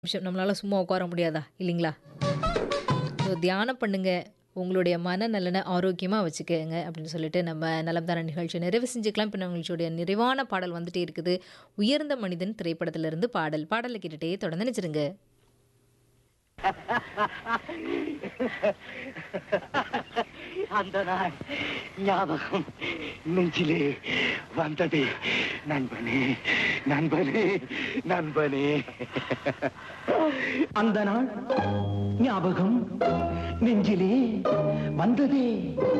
நிமிஷம் நம்மளால சும்மா உட்கார முடியாதா இல்லைங்களா ஸோ தியானம் பண்ணுங்க உங்களுடைய மனநலனை ஆரோக்கியமாக வச்சுக்கங்க அப்படின்னு சொல்லிட்டு நம்ம நலம் தான நிகழ்ச்சி நிறைவு செஞ்சுக்கலாம் இப்போ நிகழ்ச்சியுடைய நிறைவான பாடல் வந்துட்டே இருக்குது உயர்ந்த மனிதன் திரைப்படத்திலிருந்து பாடல் பாடலை கேட்டுட்டே தொடர்ந்து நினைச்சிருங்க அந்த நாள் ஞாபகம் நெஞ்சிலே வந்தது நண்பனே நண்பனே நண்பனே அந்த நாள் ஞாபகம் நெஞ்சிலே வந்ததே